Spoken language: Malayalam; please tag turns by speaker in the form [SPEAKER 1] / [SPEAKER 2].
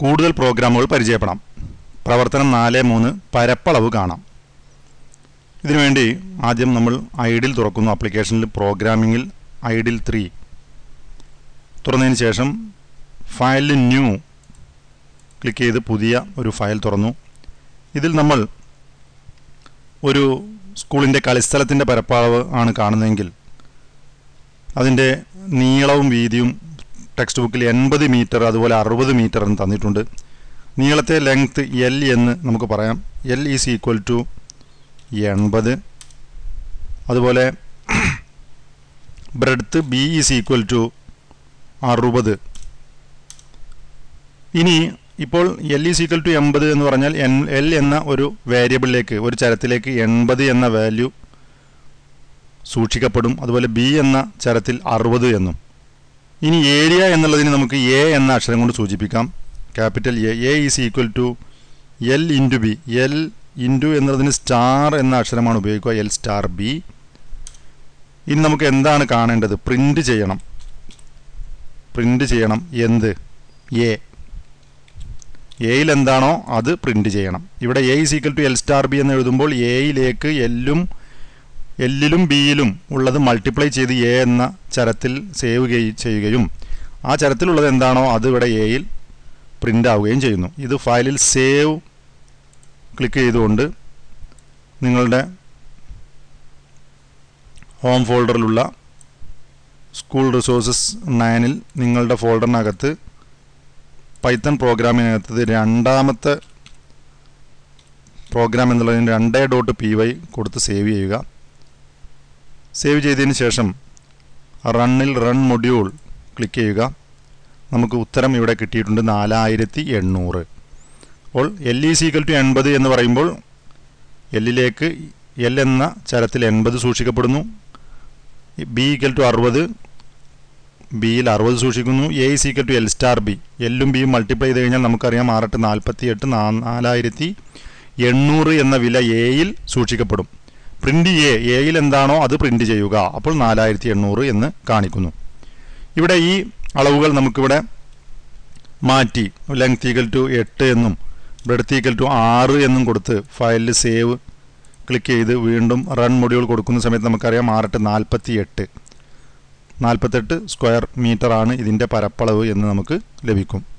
[SPEAKER 1] കൂടുതൽ പ്രോഗ്രാമുകൾ പരിചയപ്പെടാം പ്രവർത്തനം നാല് മൂന്ന് പരപ്പളവ് കാണാം ഇതിനുവേണ്ടി ആദ്യം നമ്മൾ ഐഡിൽ തുറക്കുന്നു ആപ്ലിക്കേഷനിൽ പ്രോഗ്രാമിങ്ങിൽ ഐഡിൽ ത്രീ തുറന്നതിന് ശേഷം ഫയലിൽ ന്യൂ ക്ലിക്ക് ചെയ്ത് പുതിയ ഒരു ഫയൽ തുറന്നു ഇതിൽ നമ്മൾ ഒരു സ്കൂളിൻ്റെ കളിസ്ഥലത്തിൻ്റെ പരപ്പളവ് ആണ് കാണുന്നതെങ്കിൽ അതിൻ്റെ നീളവും വീതിയും ടെക്സ്റ്റ് ബുക്കിൽ എൺപത് മീറ്റർ അതുപോലെ അറുപത് മീറ്റർ എന്ന് തന്നിട്ടുണ്ട് നീളത്തെ ലെങ്ത് എൽ എന്ന് നമുക്ക് പറയാം എൽ ഈസ് ഈക്വൽ ടു എൺപത് അതുപോലെ breadth B is equal to അറുപത് ഇനി ഇപ്പോൾ എൽ ഈസ് ഈക്വൽ ടു എൺപത് എന്ന് പറഞ്ഞാൽ എൻ എൽ എന്ന ഒരു വേരിയബിളിലേക്ക് ഒരു ചരത്തിലേക്ക് എൺപത് എന്ന വാല്യൂ സൂക്ഷിക്കപ്പെടും അതുപോലെ ബി എന്ന ചരത്തിൽ അറുപത് എന്നും ഇനി ഏരിയ എന്നുള്ളതിന് നമുക്ക് എ എന്ന അക്ഷരം കൊണ്ട് സൂചിപ്പിക്കാം capital A A is equal to L into B L into എന്നതിന് സ്റ്റാർ എന്ന അക്ഷരമാണ് ഉപയോഗിക്കുക എൽ സ്റ്റാർ ബി ഇനി നമുക്ക് എന്താണ് കാണേണ്ടത് പ്രിൻ്റ് ചെയ്യണം പ്രിൻ്റ് ചെയ്യണം എന്ത് എ എയിൽ എന്താണോ അത് പ്രിൻ്റ് ചെയ്യണം ഇവിടെ A is equal to L star B എന്ന് എഴുതുമ്പോൾ എയിലേക്ക് എല്ലും എല്ലിലും ബിയിലും ഉള്ളത് മൾട്ടിപ്ലൈ ചെയ്ത് എ എന്ന ചരത്തിൽ സേവ് ചെയ്യുകയും ആ ചരത്തിലുള്ളത് എന്താണോ അത് ഇവിടെ എയിൽ പ്രിൻ്റ് ആവുകയും ചെയ്യുന്നു ഇത് ഫയലിൽ സേവ് ക്ലിക്ക് ചെയ്തുകൊണ്ട് നിങ്ങളുടെ ഹോം ഫോൾഡറിലുള്ള സ്കൂൾ റിസോഴ്സസ് നയനിൽ നിങ്ങളുടെ ഫോൾഡറിനകത്ത് പൈത്തൺ പ്രോഗ്രാമിനകത്ത് രണ്ടാമത്തെ പ്രോഗ്രാം എന്നുള്ളതിന് രണ്ടേ ഡോട്ട് പി വൈ കൊടുത്ത് സേവ് ചെയ്യുക സേവ് ചെയ്തതിന് ശേഷം റണ്ണിൽ റൺ മൊഡ്യൂൾ ക്ലിക്ക് ചെയ്യുക നമുക്ക് ഉത്തരം ഇവിടെ കിട്ടിയിട്ടുണ്ട് നാലായിരത്തി എണ്ണൂറ് അപ്പോൾ എൽ ഇ സീക്വൽ ടു എൺപത് എന്ന് പറയുമ്പോൾ എല്ലിലേക്ക് എൽ എന്ന ചരത്തിൽ എൺപത് സൂക്ഷിക്കപ്പെടുന്നു ബി ഈക്വൽ ടു അറുപത് ബിയിൽ അറുപത് സൂക്ഷിക്കുന്നു A is equal to L star B എല്ലും ബിയും മൾട്ടിപ്ലൈ ചെയ്ത് കഴിഞ്ഞാൽ നമുക്കറിയാം ആറെട്ട് നാൽപ്പത്തി എട്ട് നാലായിരത്തി എണ്ണൂറ് എന്ന വില എയിൽ സൂക്ഷിക്കപ്പെടും പ്രിൻ്റ് എ എയിൽ എന്താണോ അത് പ്രിൻ്റ് ചെയ്യുക അപ്പോൾ നാലായിരത്തി എണ്ണൂറ് എന്ന് കാണിക്കുന്നു ഇവിടെ ഈ അളവുകൾ നമുക്കിവിടെ മാറ്റി ലെങ്ത് ഈക്വൽ ടു എട്ട് എന്നും ബ്രെഡ്ത്ത് ഈക്വൽ ടു ആറ് എന്നും കൊടുത്ത് ഫയലിൽ സേവ് ക്ലിക്ക് ചെയ്ത് വീണ്ടും റൺ മൊഡ്യൂൾ കൊടുക്കുന്ന സമയത്ത് നമുക്കറിയാം ആറെട്ട് നാൽപ്പത്തി എട്ട് നാൽപ്പത്തെട്ട് സ്ക്വയർ മീറ്റർ ആണ് ഇതിൻ്റെ പരപ്പളവ് എന്ന് നമുക്ക് ലഭിക്കും